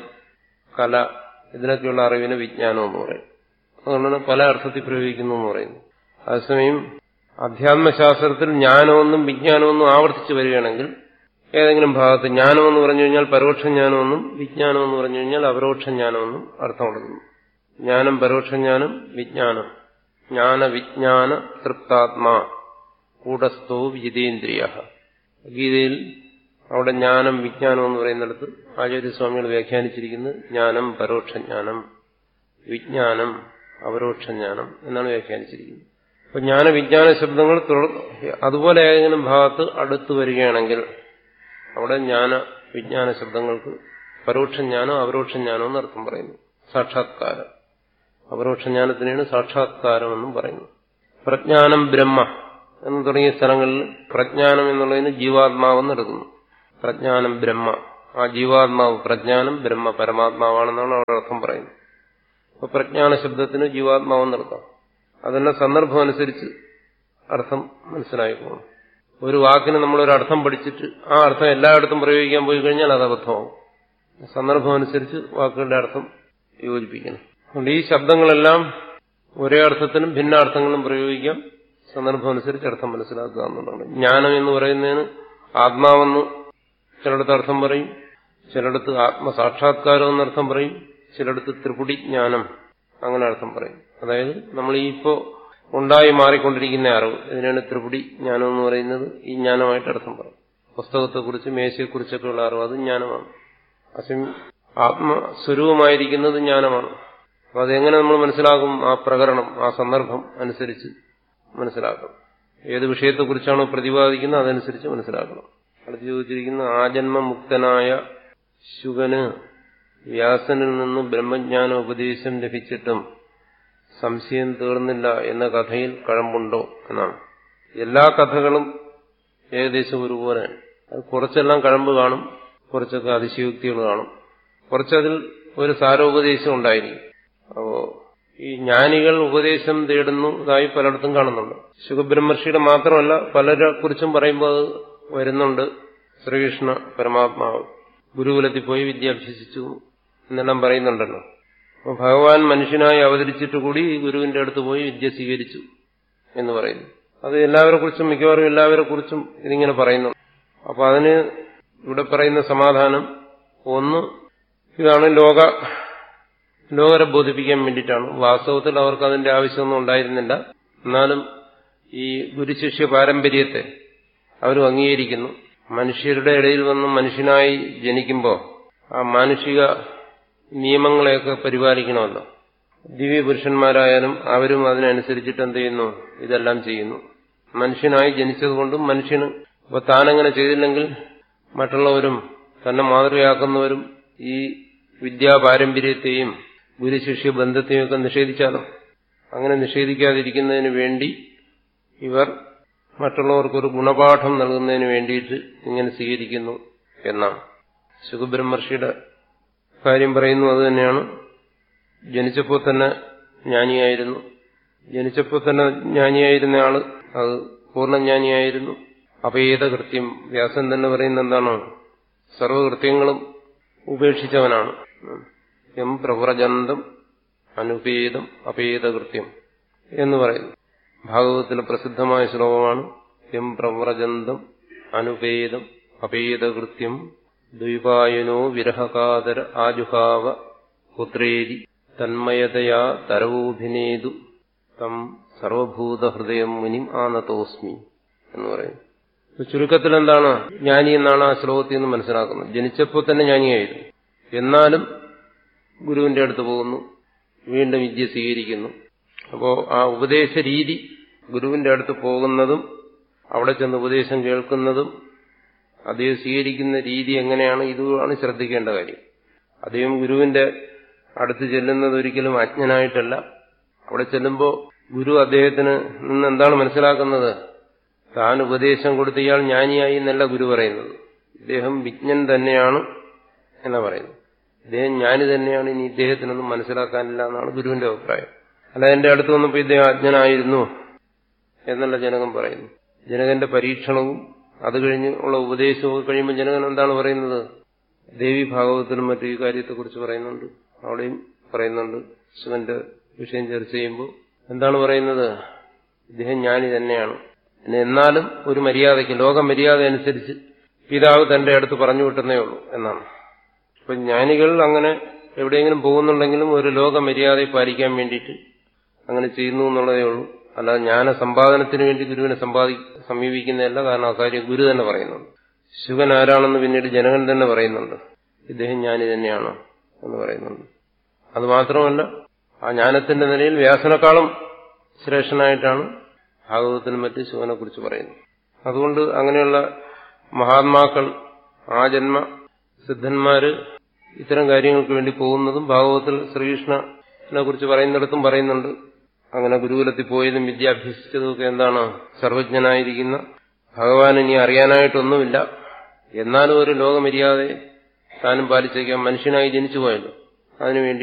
കല ഇതിനൊക്കെയുള്ള അറിവിന് വിജ്ഞാനം എന്ന് പറയും അതുകൊണ്ടാണ് പല അർത്ഥത്തിൽ പ്രയോഗിക്കുന്നു എന്ന് പറയുന്നു അതേസമയം അധ്യാത്മശാസ്ത്രത്തിൽ ജ്ഞാനമൊന്നും വിജ്ഞാനമൊന്നും ആവർത്തിച്ചു വരികയാണെങ്കിൽ ഏതെങ്കിലും ഭാഗത്ത് ജ്ഞാനമെന്ന് പറഞ്ഞു കഴിഞ്ഞാൽ പരോക്ഷ ജ്ഞാനമെന്നും വിജ്ഞാനം എന്ന് പറഞ്ഞു കഴിഞ്ഞാൽ അപരോക്ഷ ജ്ഞാനമെന്നും അർത്ഥമുണ്ടെന്നു ജ്ഞാനം പരോക്ഷ ജ്ഞാനം വിജ്ഞാനം ജ്ഞാന വിജ്ഞാന തൃപ്താത്മാ കൂടസ്ഥോ വിജിതേന്ദ്രിയ ഗീതയിൽ അവിടെ ജ്ഞാനം വിജ്ഞാനം എന്ന് പറയുന്നിടത്ത് ആചാര്യസ്വാമികൾ വ്യാഖ്യാനിച്ചിരിക്കുന്നത് ജ്ഞാനം പരോക്ഷ ജ്ഞാനം വിജ്ഞാനം അപരോക്ഷ ജ്ഞാനം എന്നാണ് വ്യാഖ്യാനിച്ചിരിക്കുന്നത് അപ്പൊ ജ്ഞാന വിജ്ഞാന ശബ്ദങ്ങൾ അതുപോലെ ഏതെങ്കിലും ഭാഗത്ത് അടുത്തു വരികയാണെങ്കിൽ അവിടെ ജ്ഞാന വിജ്ഞാന ശബ്ദങ്ങൾക്ക് പരോക്ഷ ജ്ഞാനം അപരോക്ഷ ജ്ഞാനം എന്ന് അർത്ഥം പറയുന്നു സാക്ഷാത്കാരം അപരോക്ഷ ജ്ഞാനത്തിനാണ് സാക്ഷാത്കാരം എന്നും പറയുന്നു പ്രജ്ഞാനം ബ്രഹ്മ എന്ന് തുടങ്ങിയ സ്ഥലങ്ങളിൽ പ്രജ്ഞാനം എന്നുള്ളതിന് ജീവാത്മാവെന്ന് എടുക്കുന്നു പ്രജ്ഞാനം ബ്രഹ്മ ആ ജീവാത്മാവ് പ്രജ്ഞാനം ബ്രഹ്മ പരമാത്മാവാണെന്നാണ് അവിടെ അർത്ഥം പറയുന്നത് അപ്പൊ പ്രജ്ഞാന ശബ്ദത്തിന് ജീവാത്മാവെന്നെടുക്കാം അതെല്ലാം സന്ദർഭം അനുസരിച്ച് അർത്ഥം മനസ്സിലായിക്കോളും ഒരു വാക്കിന് നമ്മളൊരു അർത്ഥം പഠിച്ചിട്ട് ആ അർത്ഥം എല്ലായിടത്തും പ്രയോഗിക്കാൻ പോയി കഴിഞ്ഞാൽ അത് അബദ്ധമാവും സന്ദർഭം അനുസരിച്ച് വാക്കുകളുടെ അർത്ഥം യോജിപ്പിക്കണം അതുകൊണ്ട് ഈ ശബ്ദങ്ങളെല്ലാം ഒരേ അർത്ഥത്തിനും ഭിന്ന അർത്ഥങ്ങളും പ്രയോഗിക്കാം സന്ദർഭം അനുസരിച്ച് അർത്ഥം മനസ്സിലാക്കുക എന്നുള്ളതാണ് ജ്ഞാനം എന്ന് പറയുന്നതിന് ആത്മാവെന്ന് ചിലയിടത്ത് അർത്ഥം പറയും ചിലയിടത്ത് ആത്മസാക്ഷാത്കാരം എന്നർത്ഥം പറയും ചിലയിടത്ത് ത്രിപുടി ജ്ഞാനം അങ്ങനെ അർത്ഥം പറയും അതായത് നമ്മൾ ഈ ഇപ്പോ ഉണ്ടായി മാറിക്കൊണ്ടിരിക്കുന്ന അറിവ് ഇതിനാണ് ത്രിപുടി ജ്ഞാനം എന്ന് പറയുന്നത് ഈ ജ്ഞാനമായിട്ട് അർത്ഥം പറയും പുസ്തകത്തെക്കുറിച്ച് മേശയെക്കുറിച്ചൊക്കെയുള്ള അറിവ് അത് ജ്ഞാനമാണ് അസം ആത്മസ്വരൂപമായിരിക്കുന്നത് ജ്ഞാനമാണ് അപ്പൊ അതെങ്ങനെ നമ്മൾ മനസ്സിലാക്കും ആ പ്രകരണം ആ സന്ദർഭം അനുസരിച്ച് മനസ്സിലാക്കണം ഏത് വിഷയത്തെക്കുറിച്ചാണോ പ്രതിപാദിക്കുന്നത് അതനുസരിച്ച് മനസ്സിലാക്കണം അടുത്ത് ചോദിച്ചിരിക്കുന്ന ആജന്മമുക്തനായ ശുഗന് വ്യാസനിൽ നിന്ന് ബ്രഹ്മജ്ഞാന ഉപദേശം ലഭിച്ചിട്ടും സംശയം തീർന്നില്ല എന്ന കഥയിൽ കഴമ്പുണ്ടോ എന്നാണ് എല്ലാ കഥകളും ഏകദേശം ഒരുപോലെ അത് കുറച്ചെല്ലാം കഴമ്പ് കാണും കുറച്ചൊക്കെ അതിശയോക്തികൾ കാണും കുറച്ചതിൽ ഒരു സാരോപദേശം ഉണ്ടായിരിക്കും അപ്പോ ഈ ജ്ഞാനികൾ ഉപദേശം തേടുന്നു ഇതായി പലയിടത്തും കാണുന്നുണ്ട് ശുഖബ്രഹ്മർഷിയുടെ മാത്രമല്ല പലരെ കുറിച്ചും പറയുമ്പോൾ അത് വരുന്നുണ്ട് ശ്രീകൃഷ്ണ പരമാത്മാവ് ഗുരുകുലത്തിൽ പോയി വിദ്യ അഭ്യസിച്ചു എന്നെല്ലാം പറയുന്നുണ്ടല്ലോ അപ്പോൾ ഭഗവാൻ മനുഷ്യനായി അവതരിച്ചിട്ട് കൂടി ഗുരുവിന്റെ അടുത്ത് പോയി വിദ്യ സ്വീകരിച്ചു എന്ന് പറയുന്നു അത് എല്ലാവരെ കുറിച്ചും മിക്കവാറും എല്ലാവരെ കുറിച്ചും ഇതിങ്ങനെ പറയുന്നു അപ്പൊ അതിന് ഇവിടെ പറയുന്ന സമാധാനം ഒന്ന് ഇതാണ് ലോക ലോകരെ ബോധിപ്പിക്കാൻ വേണ്ടിയിട്ടാണ് വാസ്തവത്തിൽ അവർക്ക് അതിന്റെ ആവശ്യമൊന്നും ഉണ്ടായിരുന്നില്ല എന്നാലും ഈ ഗുരുശിഷ്യ പാരമ്പര്യത്തെ അവരും അംഗീകരിക്കുന്നു മനുഷ്യരുടെ ഇടയിൽ വന്ന് മനുഷ്യനായി ജനിക്കുമ്പോൾ ആ മാനുഷിക നിയമങ്ങളെയൊക്കെ പരിപാലിക്കണമല്ലോ ദിവ്യപുരുഷന്മാരായാലും അവരും അതിനനുസരിച്ചിട്ട് എന്ത് ചെയ്യുന്നു ഇതെല്ലാം ചെയ്യുന്നു മനുഷ്യനായി ജനിച്ചതുകൊണ്ടും മനുഷ്യന് ഇപ്പൊ താനങ്ങനെ ചെയ്തില്ലെങ്കിൽ മറ്റുള്ളവരും തന്നെ മാതൃകയാക്കുന്നവരും ഈ വിദ്യാപാരമ്പര്യത്തെയും ഗുരുശിഷ്യ ബന്ധത്തെയും ഒക്കെ നിഷേധിച്ചാലോ അങ്ങനെ നിഷേധിക്കാതിരിക്കുന്നതിന് വേണ്ടി ഇവർ മറ്റുള്ളവർക്കൊരു ഗുണപാഠം നൽകുന്നതിന് വേണ്ടിയിട്ട് ഇങ്ങനെ സ്വീകരിക്കുന്നു എന്നാണ് സുഖബ്രഹ്മർഷിയുടെ കാര്യം പറയുന്നു അത് തന്നെയാണ് ജനിച്ചപ്പോൾ തന്നെ ജ്ഞാനിയായിരുന്നു ജനിച്ചപ്പോൾ തന്നെ ജ്ഞാനിയായിരുന്ന ആള് അത് പൂർണ്ണജ്ഞാനിയായിരുന്നു അപേത കൃത്യം വ്യാസൻ തന്നെ പറയുന്ന എന്താണ് സർവകൃത്യങ്ങളും ഉപേക്ഷിച്ചവനാണ് എം പ്രവ്രജന്തം അനുപേതം അപേതകൃത്യം എന്ന് പറയുന്നു ഭാഗവതത്തിലെ പ്രസിദ്ധമായ ശ്ലോകമാണ് എം പ്രവ്രജന്തം അനുപേതം അപേതകൃത്യം ദ്വൈപായനോ വിരഹകാതര ആജുഹാവ പുത്രേരി തന്മയതയാ തരവോഭിനേതു തം സർവഭൂതഹൃദയം മുനിം ആനതോസ്മി എന്ന് പറയുന്നു ചുരുക്കത്തിൽ എന്താണ് ജ്ഞാനി എന്നാണ് ആ ശ്ലോകത്തിൽ നിന്ന് മനസ്സിലാക്കുന്നത് ജനിച്ചപ്പോൾ തന്നെ ജ്ഞാനിയായിരുന്നു എന്നാലും ഗുരുവിന്റെ അടുത്ത് പോകുന്നു വീണ്ടും വിദ്യ സ്വീകരിക്കുന്നു അപ്പോ ആ ഉപദേശ രീതി ഗുരുവിന്റെ അടുത്ത് പോകുന്നതും അവിടെ ചെന്ന് ഉപദേശം കേൾക്കുന്നതും അദ്ദേഹം സ്വീകരിക്കുന്ന രീതി എങ്ങനെയാണ് ഇതുമാണ് ശ്രദ്ധിക്കേണ്ട കാര്യം അദ്ദേഹം ഗുരുവിന്റെ അടുത്ത് ചെല്ലുന്നത് ഒരിക്കലും അജ്ഞനായിട്ടല്ല അവിടെ ചെല്ലുമ്പോൾ ഗുരു അദ്ദേഹത്തിന് നിന്ന് എന്താണ് മനസ്സിലാക്കുന്നത് താൻ ഉപദേശം കൊടുത്ത ഇയാൾ ജ്ഞാനിയായി എന്നല്ല ഗുരു പറയുന്നത് ഇദ്ദേഹം വിജ്ഞൻ തന്നെയാണ് എന്നാ പറയുന്നത് ഇദ്ദേഹം ജ്ഞാനി തന്നെയാണ് ഇനി ഇദ്ദേഹത്തിനൊന്നും മനസ്സിലാക്കാനില്ല എന്നാണ് ഗുരുവിന്റെ അഭിപ്രായം അല്ല എന്റെ അടുത്ത് വന്നപ്പോൾ ഇദ്ദേഹം അജ്ഞനായിരുന്നു എന്നല്ല ജനകൻ പറയുന്നു ജനകന്റെ പരീക്ഷണവും അത് കഴിഞ്ഞ് ഉള്ള ഉപദേശവും കഴിയുമ്പോൾ ജനകൻ എന്താണ് പറയുന്നത് ദേവി ഭാഗവത്തിലും മറ്റു ഈ കാര്യത്തെക്കുറിച്ച് പറയുന്നുണ്ട് അവിടെയും പറയുന്നുണ്ട് ശിവന്റെ വിഷയം ചർച്ച ചെയ്യുമ്പോൾ എന്താണ് പറയുന്നത് ഇദ്ദേഹം ജ്ഞാനി തന്നെയാണ് പിന്നെ എന്നാലും ഒരു മര്യാദയ്ക്ക് ലോക മര്യാദ അനുസരിച്ച് പിതാവ് തന്റെ അടുത്ത് പറഞ്ഞു വിട്ടുന്നേ ഉള്ളൂ എന്നാണ് അപ്പൊ ജ്ഞാനികൾ അങ്ങനെ എവിടെയെങ്കിലും പോകുന്നുണ്ടെങ്കിലും ഒരു ലോക മര്യാദയെ പാലിക്കാൻ വേണ്ടിയിട്ട് അങ്ങനെ ചെയ്യുന്നു എന്നുള്ളതേ ഉള്ളൂ അല്ലാതെ ജ്ഞാന സമ്പാദനത്തിന് വേണ്ടി ഗുരുവിനെ സമ്പാദി സമീപിക്കുന്നതല്ല കാരണം ആ കാര്യം ഗുരു തന്നെ പറയുന്നുണ്ട് ശിവൻ ആരാണെന്ന് പിന്നീട് ജനകൻ തന്നെ പറയുന്നുണ്ട് ഇദ്ദേഹം ജ്ഞാനി തന്നെയാണ് എന്ന് പറയുന്നുണ്ട് അത് മാത്രമല്ല ആ ജ്ഞാനത്തിന്റെ നിലയിൽ വ്യാസനേക്കാളും ശ്രേഷ്ഠനായിട്ടാണ് ഭാഗവതത്തിനും മറ്റ് ശിവനെ കുറിച്ച് പറയുന്നത് അതുകൊണ്ട് അങ്ങനെയുള്ള മഹാത്മാക്കൾ ആ ജന്മ സിദ്ധന്മാര് ഇത്തരം കാര്യങ്ങൾക്ക് വേണ്ടി പോകുന്നതും ഭാഗവതത്തിൽ ശ്രീകൃഷ്ണനെ കുറിച്ച് പറയുന്നിടത്തും പറയുന്നുണ്ട് അങ്ങനെ ഗുരുകുലത്തിൽ പോയതും വിദ്യ അഭ്യസിച്ചതും ഒക്കെ എന്താണ് സർവജ്ഞനായിരിക്കുന്ന ഭഗവാൻ ഇനി അറിയാനായിട്ടൊന്നുമില്ല എന്നാലും ഒരു ലോകമര്യാദയെ താനും പാലിച്ചേക്കാം മനുഷ്യനായി ജനിച്ചു പോയല്ലോ അതിനുവേണ്ടി